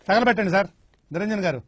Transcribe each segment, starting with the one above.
తగలబెట్టండి sir Niranjan గారు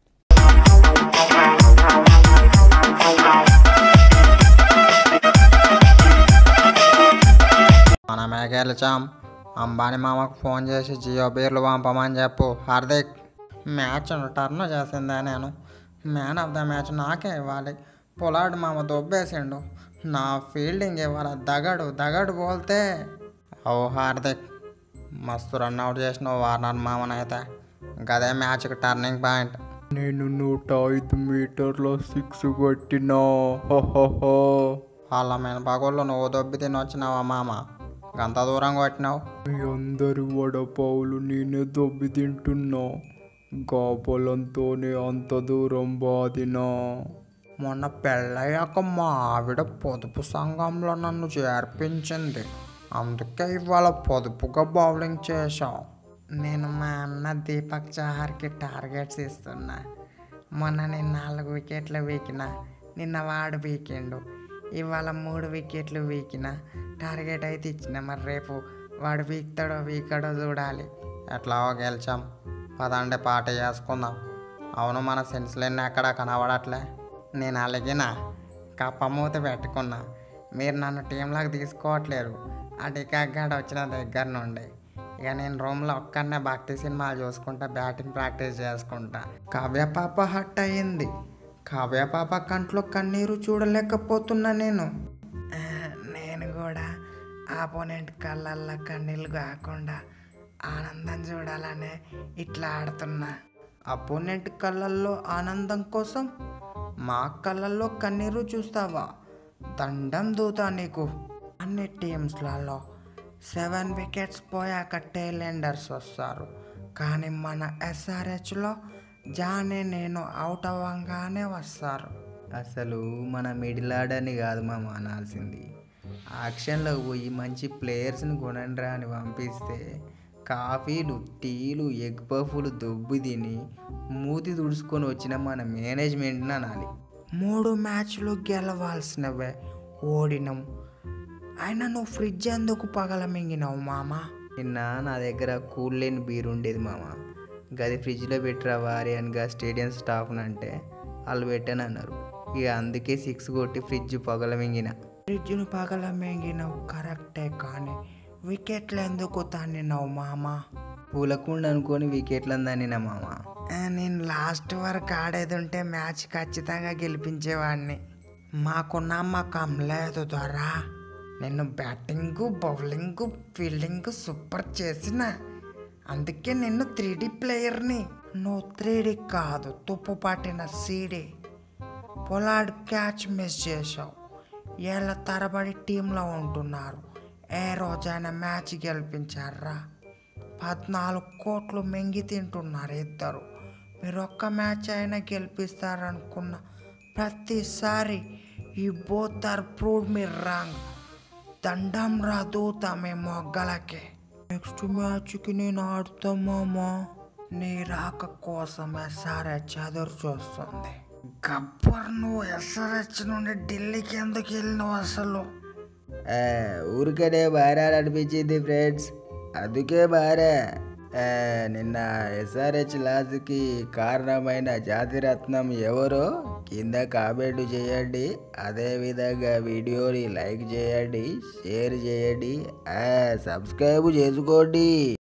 మనమే గెలిచాం అంబానీ మామకు ఫోన్ చేసి జియో బీర్లు పంపమని చెప్పు హార్దిక్ మ్యాచ్ టర్న్ చేసిందే నేను మ్యాన్ ఆఫ్ ద మ్యాచ్ నాకే ఇవ్వాలి పొలాడు మామ దొబ్బేసిండు నా ఫీల్డింగ్ ఇవ్వాలి దగడు దగడు పోల్తే ఓ హార్దిక్ మస్తు రన్ అవుట్ చేసిన వార్నర్ మామనైతే గదే మ్యాచ్కి టర్నింగ్ పాయింట్ నేను నూట ఐదు మీటర్ల సిక్స్ కొట్టినా హోహోహో వాళ్ళ మెనపగోళ్ళు నువ్వు దొబ్బి తిని వచ్చినావా మామ గంత దూరం కొట్టినావు మీ అందరి వడపావులు నేనే దొబ్బి తింటున్నా గాపలంతోనే అంత దూరం బాదినా మొన్న పెళ్ళయ్యాక మా ఆవిడ పొదుపు సంఘంలో నన్ను చేర్పించింది అందుకే ఇవాళ పొదుపుగా బౌలింగ్ చేశాం నేను మా అన్న దీపక్ చహార్కి టార్గెట్స్ ఇస్తున్నా మొన్న నేను నాలుగు వికెట్లు వీకిన నిన్న వాడు వీకెండు ఇవాళ మూడు వికెట్లు వీకిన టార్గెట్ అయితే ఇచ్చిన మరి రేపు వాడు వీక్తాడో వీకాడో చూడాలి ఎట్లాగో గెలిచాం పదండి పాట చేసుకుందాం అవును మన సెన్స్లన్నీ ఎక్కడ కనబడట్లే నేను అలిగిన కప్ప మూత పెట్టుకున్నా మీరు నన్ను టీంలోకి తీసుకోవట్లేరు ఆ టికాగాడు వచ్చిన దగ్గర నుండి ఇక నేను రూమ్లో ఒక్కడనే భక్తి సినిమాలు చూసుకుంటా బ్యాటింగ్ ప్రాక్టీస్ చేసుకుంటా కావ్య పాప హట్ అయ్యింది కావ్య పాప కంట్లో కన్నీరు చూడలేకపోతున్నా నేను ఆ, నేను కూడా ఆపోనెంట్ కళ్ళల్లో కన్నీళ్ళు కాకుండా ఆనందం చూడాలనే ఇట్లా ఆడుతున్నా అపోనెంట్ కళ్ళల్లో ఆనందం కోసం మా కళ్ళల్లో కన్నీరు చూస్తావా దండం దూతా నీకు అన్ని టీమ్స్లలో సెవెన్ వికెట్స్ పోయాక టైలెండర్స్ వస్తారు కానీ మన ఎస్ఆర్హెచ్లో జానే నేను అవుట్ అవ్వగానే వస్తారు అసలు మన మిడిల్ ఆర్డర్ని కాదు మామ అనాల్సింది యాక్షన్లో పోయి మంచి ప్లేయర్స్ని కొనండిరా అని పంపిస్తే కాఫీలు టీలు ఎగ్ పఫ్లు దొబ్బు తిని మూతి తుడుచుకొని వచ్చిన మన మేనేజ్మెంట్ని అనాలి మూడు మ్యాచ్లు గెలవాల్సినవే ఓడినాం అయినా నువ్వు ఫ్రిడ్జ్ ఎందుకు పగల మింగినావు మామా నిన్న నా దగ్గర కూల్ లేని బీర్ ఉండేది మామ గది ఫ్రిడ్జ్లో పెట్టరా వారి అనగా స్టేడియం స్టాఫ్ని అంటే వాళ్ళు పెట్టాను అన్నారు ఇక అందుకే సిక్స్ కొట్టి ఫ్రిడ్జ్ పగల మింగిన ఫ్రిడ్జ్ను పగల మింగినావు కరెక్టే కానీ వికెట్లు ఎందుకు తన్నినావు మామా పూలకుండ అనుకొని వికెట్లను దానిన మామ ఆ, నేను లాస్ట్ వరకు ఆడేది ఉంటే మ్యాచ్ ఖచ్చితంగా గెలిపించేవాడిని మాకు నమ్మకం లేదు దొరా నేను బ్యాటింగ్ బౌలింగ్ ఫీల్డింగ్ సూపర్ చేసిన అందుకే నిన్ను త్రీ డి ప్లేయర్ని నువ్వు త్రీ డి కాదు తుప్పు పట్టిన సీడీ పొలాడ్ క్యాచ్ మిస్ చేశావు ఏళ్ళ తరబడి టీంలో ఉంటున్నారు ఏ రోజైనా మ్యాచ్ గెలిపించారా పద్నాలుగు కోట్లు మెంగి తింటున్నారు ఇద్దరు మీరు ఒక్క మ్యాచ్ అయినా గెలిపిస్తారనుకున్న ప్రతిసారి ఈ బోత్ ఆర్ ప్రూవ్ మీరు రాంగ్ దండం రాదూతా మీ మొగ్గలకి నెక్స్ట్ మ్యాచ్కి నేను ఆడుతా మామా నీ రాక కోసం ఎస్ఆర్హెచ్ ఎదురు చూస్తుంది గబ్బర్ నువ్వు ఎస్ఆర్హెచ్ నుండి ఢిల్లీకి ఎందుకు వెళ్ళినావు అసలు ఆ, ఊరికనే బాగా అనిపించింది ఫ్రెండ్స్ అందుకే బారా ఆ, నిన్న ఎస్ఆర్హెచ్ లాస్కి కారణమైన జాతిరత్నం ఎవరో కింద కామెంట్ చేయండి అదేవిధంగా వీడియోని లైక్ చేయండి షేర్ చేయండి ఆ, సబ్స్క్రైబ్ చేసుకోండి